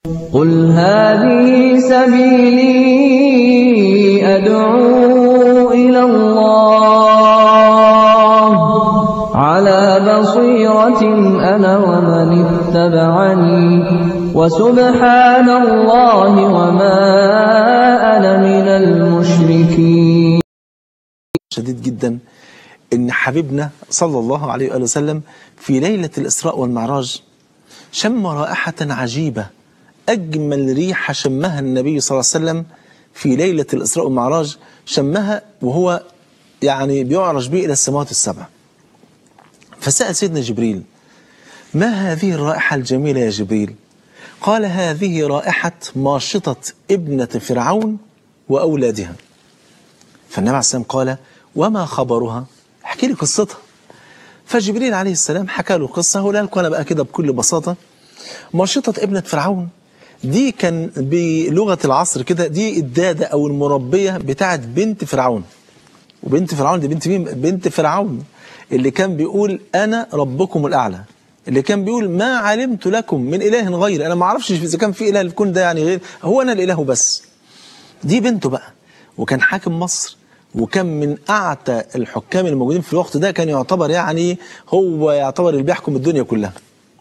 قل هذه سبيلي أدعو إلى الله على بصيرة أنا ومن اتبعني وسبحان الله وما أنا من المشركين شديد جدا ان حبيبنا صلى الله عليه وآله وسلم في ليلة الإسراء والمعراج شم رائحة عجيبة أجمل ريحة شمها النبي صلى الله عليه وسلم في ليلة الإسراء والمعراج شمها وهو يعني بيعرج به إلى السماوات السبع فسأل سيدنا جبريل ما هذه الرائحة الجميلة يا جبريل قال هذه رائحة ماشطة ابنة فرعون وأولادها فالنبي عليه السلام قال وما خبرها احكي لي قصتها فجبريل عليه السلام حكى له قصة هقولها لكم أنا بقى كده بكل بساطة ماشطة ابنة فرعون دي كان بلغة العصر كده دي الدادة أو المربية بتاعت بنت فرعون وبنت فرعون دي بنت مين؟ بنت فرعون اللي كان بيقول أنا ربكم الأعلى اللي كان بيقول ما علمت لكم من إله غير أنا ما أعرفش إذا كان في إله في الكون ده يعني غير هو أنا الإله بس دي بنته بقى وكان حاكم مصر وكان من أعتى الحكام الموجودين في الوقت ده كان يعتبر يعني هو يعتبر اللي بيحكم الدنيا كلها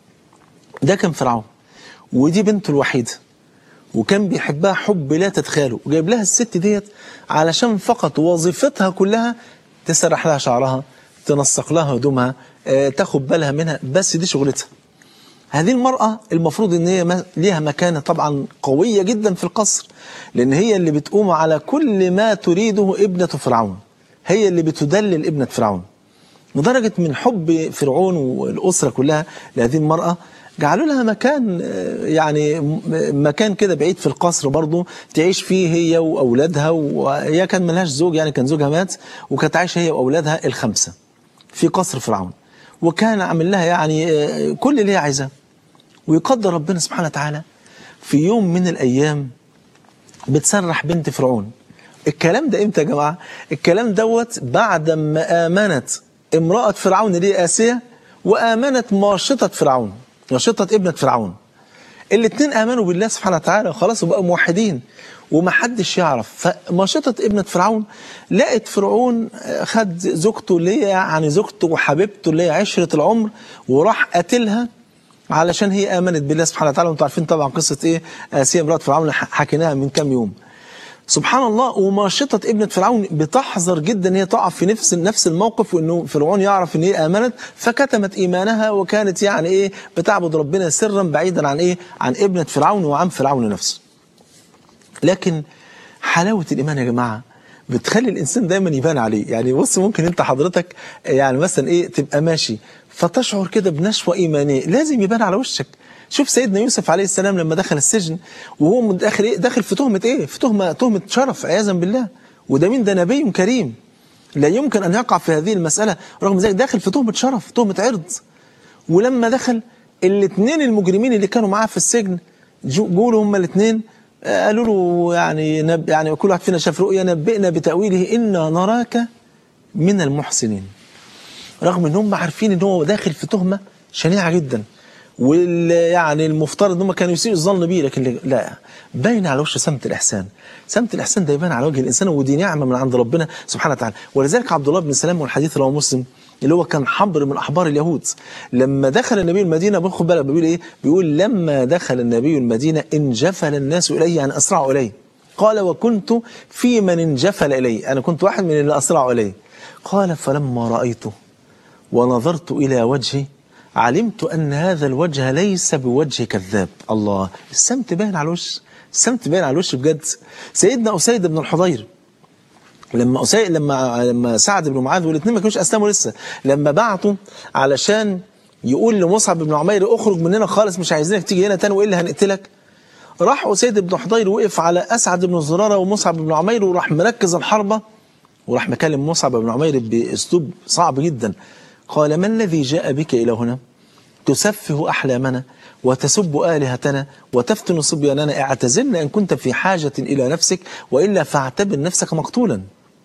ده كان فرعون ودي بنته الوحيدة وكان بيحبها حب لا تتخيله وجايب لها الست ديت علشان فقط وظيفتها كلها تسرح لها شعرها تنسق لها هدومها آه، تاخد بالها منها بس دي شغلتها هذه المرأة المفروض ان هي ما- ليها مكانة طبعا قوية جدا في القصر لان هي اللي بتقوم على كل ما تريده ابنة فرعون هي اللي بتدلل ابنة فرعون لدرجة من حب فرعون والأسرة كلها لهذه المرأة جعلوا لها مكان آه، يعني م- مكان كده بعيد في القصر برضه تعيش فيه هي وأولادها وهي كان ملهاش زوج يعني كان زوجها مات وكانت عايشة هي وأولادها الخمسة في قصر فرعون وكان عامل لها يعني آه، كل اللي هي عايزاه ويقدر ربنا سبحانه وتعالى في يوم من الأيام بتسرح بنت فرعون الكلام ده امتى يا جماعة الكلام دوت بعد ما آمنت امرأة فرعون دي آسية وآمنت ماشطة فرعون ماشطة ابنة فرعون الاثنين آمنوا بالله سبحانه وتعالى خلاص وبقوا موحدين ومحدش يعرف فماشطة ابنة فرعون لقت فرعون آه، خد زوجته اللي هي يعني زوجته وحبيبته اللي هي عشرة العمر وراح قتلها علشان هي آمنت بالله سبحانه وتعالى وانتم عارفين طبعا قصة ايه آسيا امرأة فرعون ح- حكيناها من كام يوم سبحان الله وماشطة ابنة فرعون بتحذر جدا ان هي تقع في نفس نفس الموقف وانه فرعون يعرف ان هي امنت فكتمت ايمانها وكانت يعني ايه بتعبد ربنا سرا بعيدا عن ايه عن ابنة فرعون وعن فرعون نفسه لكن حلاوة الإيمان يا جماعة بتخلي الإنسان دايما يبان عليه يعني بص ممكن أنت حضرتك يعني مثلا إيه تبقى ماشي فتشعر كده بنشوة إيمانية لازم يبان على وشك شوف سيدنا يوسف عليه السلام لما دخل السجن وهو من داخل إيه داخل في تهمة إيه في تهمة تهمة شرف عياذا بالله وده مين ده نبي كريم لا يمكن أن يقع في هذه المسألة رغم ذلك داخل في تهمة شرف تهمة عرض ولما دخل الاثنين المجرمين اللي كانوا معاه في السجن جو- جولوا هما الاثنين قالوا له يعني نب يعني كل واحد فينا شاف رؤيا نبئنا بتأويله إنا نراك من المحسنين رغم ان هم عارفين ان هو داخل في تهمة شنيعة جدا وال يعني المفترض ان هم كانوا يسيئوا الظن بيه لكن لا باين على وشه سمت الاحسان سمت الاحسان ده يبان على وجه الانسان ودي نعمه من عند ربنا سبحانه وتعالى ولذلك عبد الله بن سلام والحديث رواه مسلم اللي هو كان حبر من احبار اليهود لما دخل النبي المدينه باخد بالك بيقول ايه بيقول لما دخل النبي المدينه انجفل الناس اليه يعني اسرعوا اليه قال وكنت في من انجفل الي انا كنت واحد من اللي اسرعوا اليه قال فلما رايته ونظرت إلى وجهه علمت أن هذا الوجه ليس بوجه كذاب الله السمت باين على الوش السمت باين على الوش بجد سيدنا أسيد بن الحضير لما أسيد لما لما سعد بن معاذ والاثنين ما كانوش أسلموا لسه لما بعتوا علشان يقول لمصعب بن عمير اخرج مننا خالص مش عايزينك تيجي هنا تاني والا هنقتلك راح أسيد بن حضير وقف على أسعد بن زرارة ومصعب بن عمير وراح مركز الحربة وراح مكلم مصعب بن عمير بأسلوب صعب جدا قال ما الذي جاء بك إلى هنا تسفه أحلامنا وتسب آلهتنا وتفتن صبياننا اعتزلنا إن كنت في حاجة إلى نفسك وإلا فاعتبر نفسك مقتولا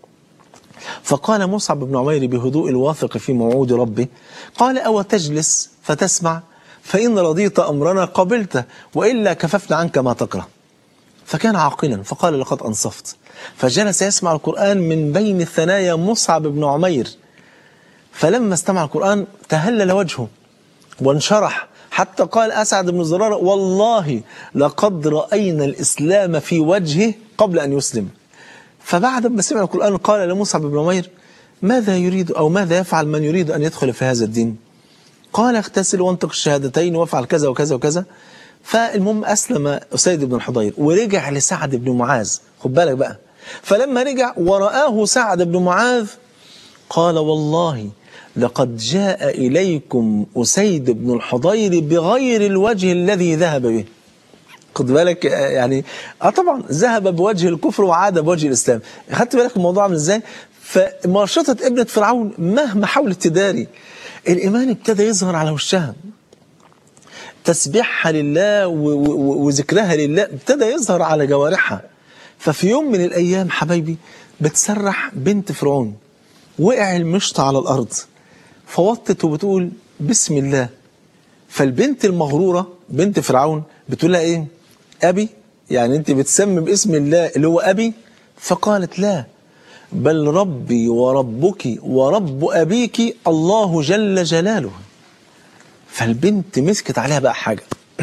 فقال مصعب بن عمير بهدوء الواثق في موعود ربه قال أو تجلس فتسمع فإن رضيت أمرنا قبلته وإلا كففنا عنك ما تكره فكان عاقلا فقال لقد أنصفت فجلس يسمع القرآن من بين الثنايا مصعب بن عمير فلما استمع القرآن تهلل وجهه وانشرح حتى قال أسعد بن زرارة والله لقد رأينا الإسلام في وجهه قبل أن يسلم فبعد ما سمع القرآن قال لمصعب بن عمير ماذا يريد أو ماذا يفعل من يريد أن يدخل في هذا الدين قال اغتسل وانطق الشهادتين وافعل كذا وكذا وكذا فالمهم أسلم أسيد بن الحضير ورجع لسعد بن معاذ خد بالك بقى فلما رجع ورآه سعد بن معاذ قال والله لقد جاء إليكم أسيد بن الحضير بغير الوجه الذي ذهب به خد بالك يعني اه طبعا ذهب بوجه الكفر وعاد بوجه الاسلام خدت بالك الموضوع عامل ازاي فمرشطة ابنة فرعون مهما حاولت تداري الإيمان ابتدى يظهر على وشها تسبيحها لله وذكرها لله ابتدى يظهر على جوارحها ففي يوم من الأيام حبايبي بتسرح بنت فرعون وقع المشط على الأرض فوطت وبتقول بسم الله فالبنت المغرورة بنت فرعون بتقول لها ايه أبي يعني انت بتسمي باسم الله اللي هو أبي فقالت لا بل ربي وربك ورب أبيك الله جل جلاله فالبنت مسكت عليها بقى حاجة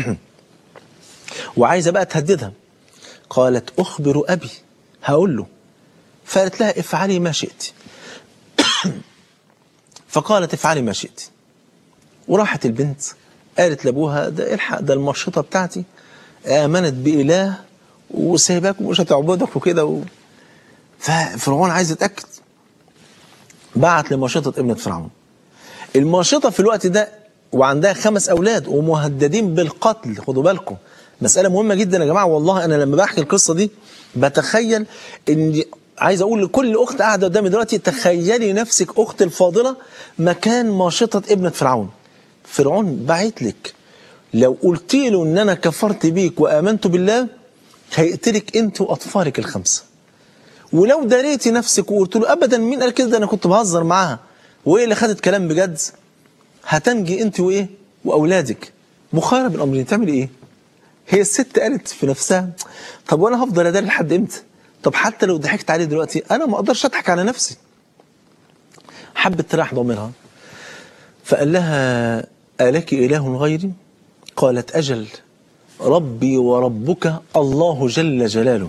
وعايزة بقى تهددها قالت أخبر أبي هقول له فقالت لها افعلي ما شئت فقالت افعلي ما شئت وراحت البنت قالت لابوها ده الحق ده المرشطة بتاعتي آمنت بإله وسايباك ومش هتعبدك وكده و... ففرعون عايز يتأكد بعت لمرشطة ابنة فرعون المرشطة في الوقت ده وعندها خمس أولاد ومهددين بالقتل خدوا بالكم مسألة مهمة جدا يا جماعة والله أنا لما بحكي القصة دي بتخيل إن عايز أقول لكل أخت قاعدة قدامي دلوقتي تخيلي نفسك أخت الفاضلة مكان مرشطة ابنة فرعون فرعون بعت لك لو قلت له ان انا كفرت بيك وامنت بالله هيقتلك انت واطفالك الخمسه ولو داريتي نفسك وقلت له ابدا مين قال كده ده انا كنت بهزر معاها وايه اللي خدت كلام بجد هتنجي انت وايه واولادك مخارب الامرين تعمل ايه هي الست قالت في نفسها طب وانا هفضل اداري لحد امتى طب حتى لو ضحكت عليه دلوقتي انا ما اقدرش اضحك على نفسي حبت تريح ضميرها فقال لها ألك إله غيري قالت أجل ربي وربك الله جل جلاله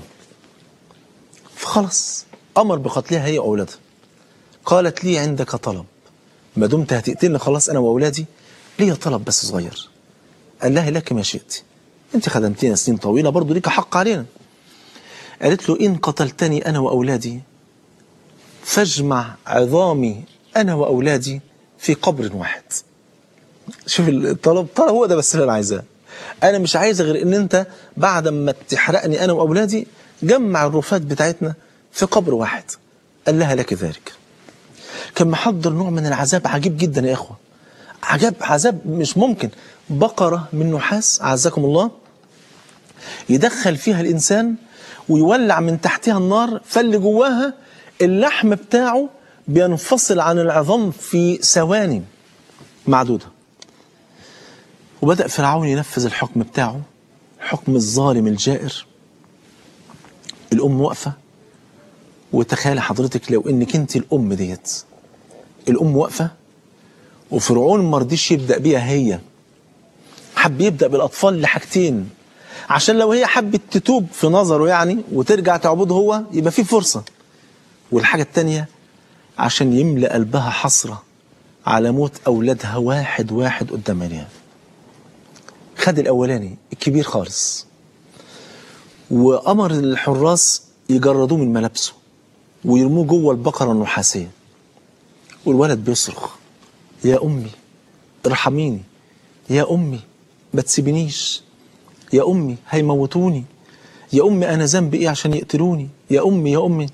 فخلص أمر بقتلها هي وأولادها قالت لي عندك طلب ما دمت هتقتلني خلاص أنا وأولادي لي طلب بس صغير قال لها لك ما شئت أنت خدمتينا سنين طويلة برضو ليك حق علينا قالت له إن قتلتني أنا وأولادي فاجمع عظامي أنا وأولادي في قبر واحد شوف الطلب طلب هو ده بس اللي انا عايزاه انا مش عايز غير ان انت بعد ما تحرقني انا واولادي جمع الرفات بتاعتنا في قبر واحد قال لها لك ذلك كان محضر نوع من العذاب عجيب جدا يا اخوه عذاب عذاب مش ممكن بقره من نحاس اعزكم الله يدخل فيها الانسان ويولع من تحتها النار فاللي جواها اللحم بتاعه بينفصل عن العظام في ثواني معدوده وبدأ فرعون ينفذ الحكم بتاعه حكم الظالم الجائر الأم واقفة وتخيل حضرتك لو انك انت الأم ديت الأم واقفة وفرعون ما رضيش يبدأ بيها هي حب يبدأ بالأطفال لحاجتين عشان لو هي حبت تتوب في نظره يعني وترجع تعبده هو يبقى في فرصة والحاجة التانية عشان يملأ قلبها حسرة على موت أولادها واحد واحد قدام عينيها خد الأولاني الكبير خالص وأمر الحراس يجردوه من ملابسه ويرموه جوه البقرة النحاسية والولد بيصرخ يا أمي ارحميني يا أمي ما تسيبنيش يا أمي هيموتوني يا أمي أنا ذنبي إيه عشان يقتلوني يا أمي يا أمي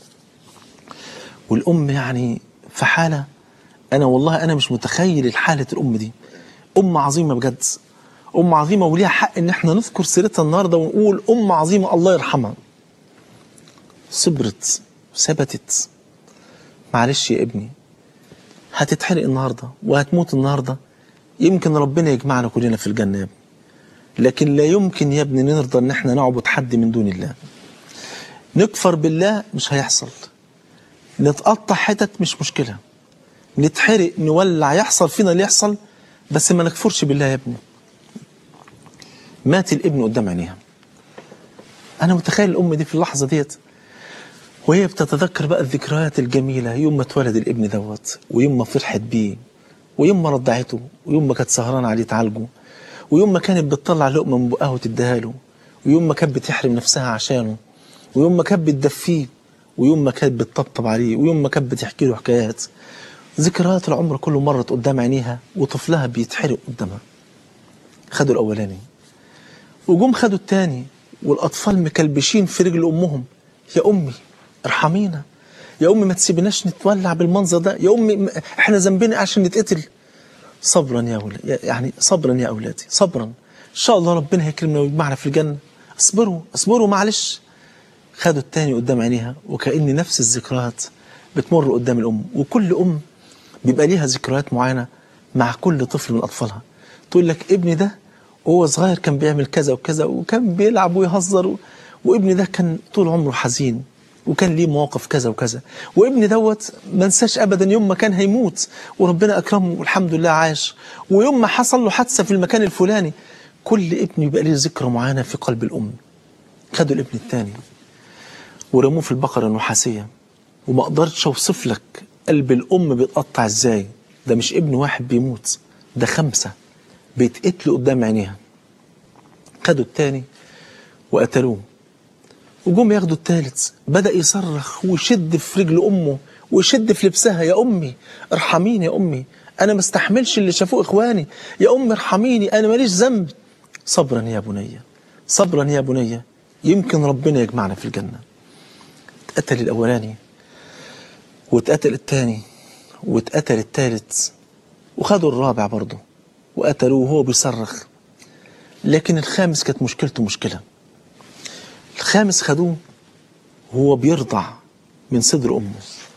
والأم يعني في حالة أنا والله أنا مش متخيل الحالة الأم دي أم عظيمة بجد أم عظيمة وليها حق إن إحنا نذكر سيرتها النهاردة ونقول أم عظيمة الله يرحمها صبرت ثبتت معلش يا ابني هتتحرق النهاردة وهتموت النهاردة يمكن ربنا يجمعنا كلنا في الجنة يا ابني لكن لا يمكن يا ابني نرضى ان احنا نعبد حد من دون الله نكفر بالله مش هيحصل نتقطع حتت مش مشكلة نتحرق نولع يحصل فينا اللي يحصل بس ما نكفرش بالله يا ابني مات الابن قدام عينيها انا متخيل الام دي في اللحظه ديت وهي بتتذكر بقى الذكريات الجميله يوم ما اتولد الابن دوت ويوم ما فرحت بيه ويوم ما رضعته ويوم ما كانت سهرانه عليه تعالجه ويوم ما كانت بتطلع لقمه من بقها وتديها له ويوم ما كانت بتحرم نفسها عشانه ويوم ما كانت بتدفيه ويوم ما كانت بتطبطب عليه ويوم ما كانت بتحكي له حكايات ذكريات العمر كله مرت قدام عينيها وطفلها بيتحرق قدامها خدوا الاولاني وجم خدوا التاني والاطفال مكلبشين في رجل امهم يا امي ارحمينا يا امي ما تسيبناش نتولع بالمنظر ده يا امي م- احنا ذنبنا عشان نتقتل صبرا يا ولاد يعني صبرا يا اولادي صبرا ان شاء الله ربنا هيكرمنا ويجمعنا في الجنه اصبروا اصبروا معلش خدوا التاني قدام عينيها وكأن نفس الذكريات بتمر قدام الأم وكل أم بيبقى ليها ذكريات معينة مع كل طفل من أطفالها تقول لك ابني ده وهو صغير كان بيعمل كذا وكذا وكان بيلعب ويهزر و... وابني ده كان طول عمره حزين وكان ليه مواقف كذا وكذا وابني دوت ما انساش ابدا يوم ما كان هيموت وربنا اكرمه والحمد لله عاش ويوم ما حصل له حادثه في المكان الفلاني كل ابن يبقى ليه ذكرى معينه في قلب الام خدوا الابن الثاني ورموه في البقرة النحاسية وما قدرتش اوصف لك قلب الام بيتقطع ازاي ده مش ابن واحد بيموت ده خمسة بيتقتلوا قدام عينيها خدوا التاني وقتلوه وجم ياخدوا التالت بدأ يصرخ ويشد في رجل أمه ويشد في لبسها يا أمي ارحميني يا أمي أنا ما استحملش اللي شافوه إخواني يا أمي ارحميني أنا ماليش ذنب صبرا يا بني صبرا يا بني يمكن ربنا يجمعنا في الجنة اتقتل الأولاني واتقتل التاني واتقتل التالت وخدوا الرابع برضه وقتلوه وهو بيصرخ لكن الخامس كانت مشكلته مشكلة الخامس خدوه وهو بيرضع من صدر أمه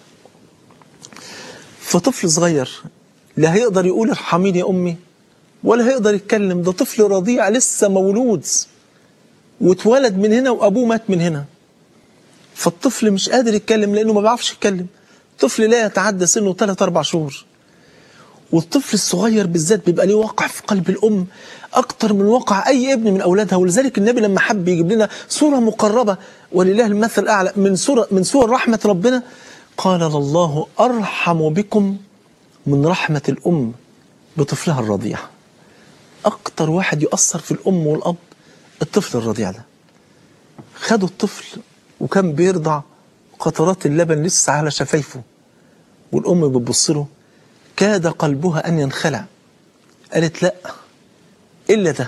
فطفل صغير لا هيقدر يقول ارحميني يا أمي ولا هيقدر يتكلم ده طفل رضيع لسه مولود واتولد من هنا وأبوه مات من هنا فالطفل مش قادر يتكلم لأنه ما بيعرفش يتكلم طفل لا يتعدى سنه 3 4 شهور والطفل الصغير بالذات بيبقى ليه واقع في قلب الأم أكتر من واقع أي ابن من أولادها ولذلك النبي لما حب يجيب لنا صورة مقربة ولله المثل الأعلى من سورة من سور رحمة ربنا قال الله أرحم بكم من رحمة الأم بطفلها الرضيع أكتر واحد يؤثر في الأم والأب الطفل الرضيع ده خدوا الطفل وكان بيرضع قطرات اللبن لسه على شفايفه والأم بتبص له كاد قلبها أن ينخلع قالت لا إلا ده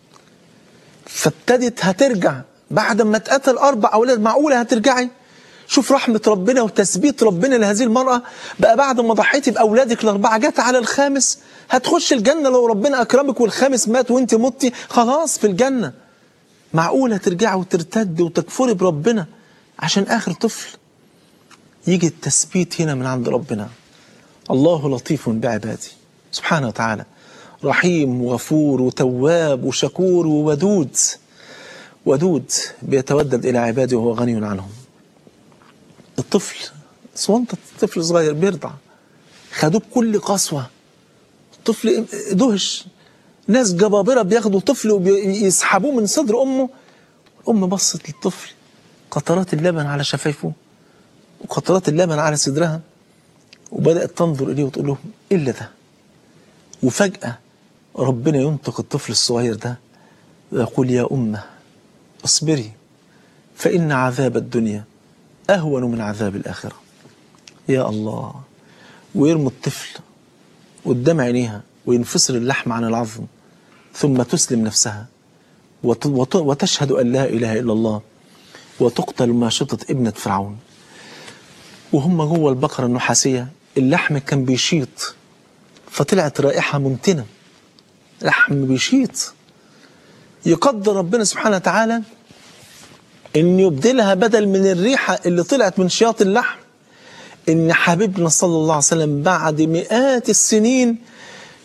فابتدت هترجع بعد ما اتقتل أربع أولاد معقولة هترجعي شوف رحمة ربنا وتثبيت ربنا لهذه المرأة بقى بعد ما ضحيتي بأولادك الأربعة جت على الخامس هتخش الجنة لو ربنا أكرمك والخامس مات وانت متي خلاص في الجنة معقولة ترجعي وترتد وتكفري بربنا عشان آخر طفل يجي التثبيت هنا من عند ربنا الله لطيف بعباده سبحانه وتعالى رحيم وغفور وتواب وشكور وودود ودود بيتودد إلى عباده وهو غني عنهم الطفل صوانطة طفل صغير بيرضع خدوه بكل قسوة الطفل دهش ناس جبابرة بياخدوا طفل ويسحبوه من صدر أمه الأم بصت للطفل قطرات اللبن على شفايفه وقطرات اللبن على صدرها وبدأت تنظر إليه وتقول له إلا ده وفجأة ربنا ينطق الطفل الصغير ده ويقول يا أمة اصبري فإن عذاب الدنيا أهون من عذاب الآخرة يا الله ويرمي الطفل قدام عينيها وينفصل اللحم عن العظم ثم تسلم نفسها وت- وت- وتشهد أن لا إله إلا الله وتقتل ماشطة ابنة فرعون وهم جوه البقرة النحاسية اللحم كان بيشيط فطلعت رائحة ممتنة لحم بيشيط يقدر ربنا سبحانه وتعالى ان يبدلها بدل من الريحة اللي طلعت من شياط اللحم ان حبيبنا صلى الله عليه وسلم بعد مئات السنين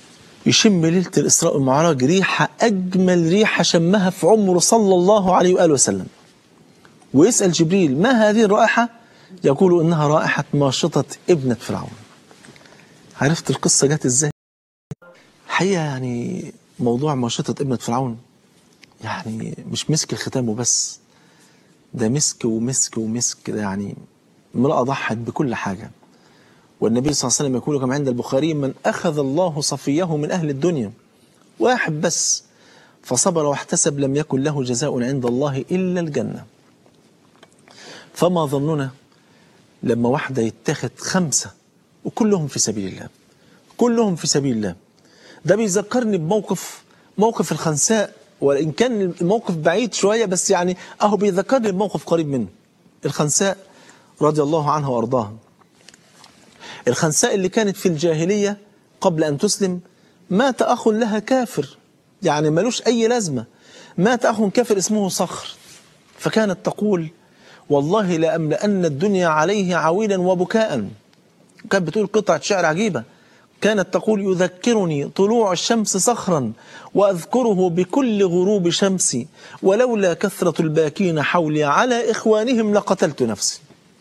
يشم ليلة الإسراء والمعراج ريحة أجمل ريحة شمها في عمره صلى الله عليه وآله وسلم ويسأل جبريل ما هذه الرائحة يقول إنها رائحة ماشطة ابنة فرعون عرفت القصة جت إزاي حقيقة يعني موضوع ماشطة ابنة فرعون يعني مش مسك الختام وبس ده مسك ومسك ومسك ده يعني امرأة ضحت بكل حاجة والنبي صلى الله عليه وسلم يقول كما عند البخاري من أخذ الله صفيه من أهل الدنيا واحد بس فصبر واحتسب لم يكن له جزاء عند الله إلا الجنة فما ظننا لما واحدة يتخذ خمسة وكلهم في سبيل الله كلهم في سبيل الله ده بيذكرني بموقف موقف الخنساء وإن كان الموقف بعيد شوية بس يعني أهو بيذكرني بموقف قريب منه الخنساء رضي الله عنها وأرضاها الخنساء اللي كانت في الجاهلية قبل أن تسلم مات أخ لها كافر يعني ملوش أي لازمة مات أخ كافر اسمه صخر فكانت تقول والله لأملأن الدنيا عليه عويلا وبكاء كانت بتقول قطعة شعر عجيبة كانت تقول يذكرني طلوع الشمس صخرا وأذكره بكل غروب شمسي ولولا كثرة الباكين حولي على إخوانهم لقتلت نفسي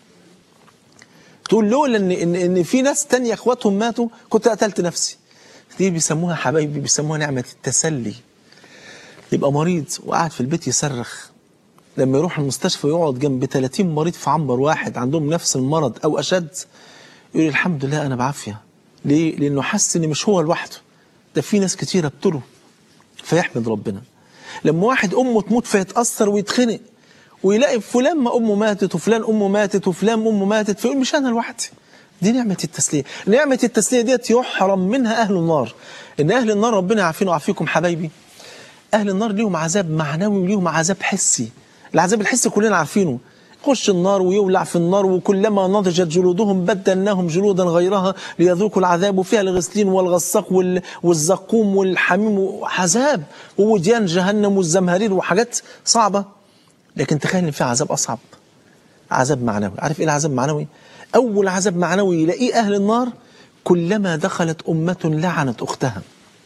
تقول لولا إن, إن, إن في ناس تانية إخواتهم ماتوا كنت قتلت نفسي دي بيسموها حبايبي بيسموها نعمة التسلي يبقى مريض وقاعد في البيت يصرخ لما يروح المستشفى يقعد جنب 30 مريض في عنبر واحد عندهم نفس المرض أو أشد يقول الحمد لله أنا بعافية ليه؟ لأنه حس إن مش هو لوحده ده في ناس كتيرة ابتلوا فيحمد ربنا لما واحد أمه تموت فيتأثر ويتخنق ويلاقي فلان ما أمه ماتت وفلان أمه ماتت وفلان أمه ماتت فيقول مش أنا لوحدي دي نعمة التسلية نعمة التسلية ديت يحرم منها أهل النار إن أهل النار ربنا يعافينا ويعافيكم حبايبي أهل النار ليهم عذاب معنوي وليهم عذاب حسي العذاب الحسي كلنا عارفينه يخش النار ويولع في النار وكلما نضجت جلودهم بدلناهم جلودا غيرها ليذوقوا العذاب وفيها الغسلين والغساق وال- والزقوم والحميم عذاب ووديان جهنم والزمهرير وحاجات صعبة لكن تخيل ان في عذاب أصعب عذاب معنوي عارف ايه العذاب المعنوي أول عذاب معنوي يلاقيه أهل النار كلما دخلت أمة لعنت أختها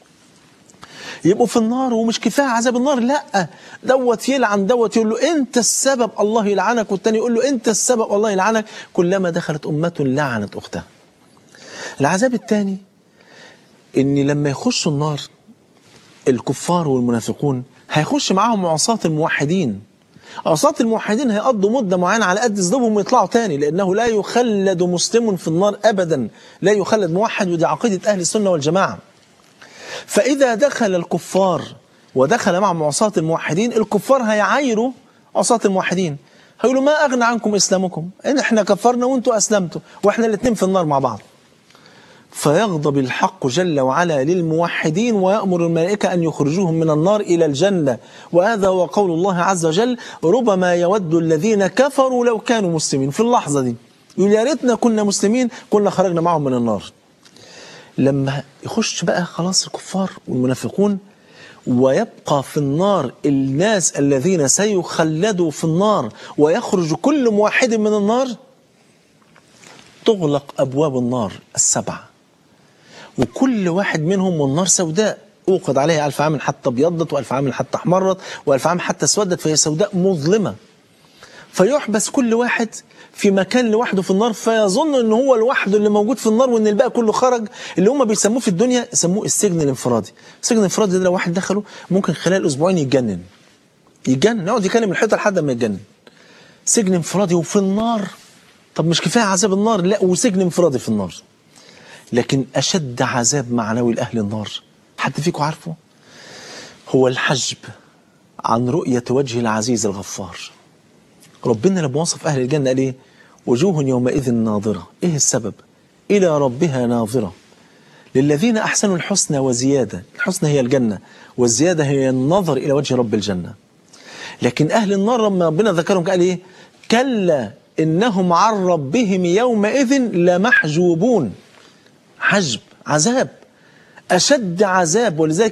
يبقوا في النار ومش كفايه عذاب النار لا دوت يلعن دوت يقول له انت السبب الله يلعنك والتاني يقول له انت السبب الله يلعنك كلما دخلت امه لعنت اختها العذاب الثاني ان لما يخشوا النار الكفار والمنافقون هيخش معاهم عصاة الموحدين عصاة الموحدين هيقضوا مدة معينة على قد ذنوبهم ويطلعوا تاني لأنه لا يخلد مسلم في النار أبدا لا يخلد موحد ودي عقيدة أهل السنة والجماعة فإذا دخل الكفار ودخل معهم عصاة الموحدين الكفار هيعايروا عصاة الموحدين هيقولوا ما أغنى عنكم إسلامكم إن إحنا كفرنا وأنتوا أسلمتوا وإحنا الاثنين في النار مع بعض فيغضب الحق جل وعلا للموحدين ويأمر الملائكة أن يخرجوهم من النار إلى الجنة وهذا هو قول الله عز وجل ربما يود الذين كفروا لو كانوا مسلمين في اللحظة دي يقول يا ريتنا كنا مسلمين كنا خرجنا معهم من النار لما يخش بقى خلاص الكفار والمنافقون ويبقى في النار الناس الذين سيخلدوا في النار ويخرج كل واحد من النار تغلق أبواب النار السبعة وكل واحد منهم والنار سوداء أوقد عليها ألف عام حتى ابيضت وألف عام حتى احمرت وألف عام حتى اسودت فهي سوداء مظلمة فيحبس كل واحد في مكان لوحده في النار فيظن ان هو لوحده اللي موجود في النار وان الباقي كله خرج اللي هم بيسموه في الدنيا يسموه السجن الانفرادي السجن الانفرادي ده لو واحد دخله ممكن خلال اسبوعين يتجنن يتجنن يقعد يكلم الحيطه لحد ما يتجنن سجن انفرادي وفي النار طب مش كفايه عذاب النار لا وسجن انفرادي في النار لكن اشد عذاب معنوي لاهل النار حد فيكم عارفه هو الحجب عن رؤيه وجه العزيز الغفار ربنا لما وصف أهل الجنة قال إيه وجوه يومئذ ناظرة إيه السبب إلى ربها ناظرة للذين أحسنوا الحسنى وزيادة الحسنى هي الجنة والزيادة هي النظر إلى وجه رب الجنة لكن أهل النار لما ربنا ذكرهم قال إيه كلا إنهم عن ربهم يومئذ لمحجوبون حجب عذاب أشد عذاب ولذلك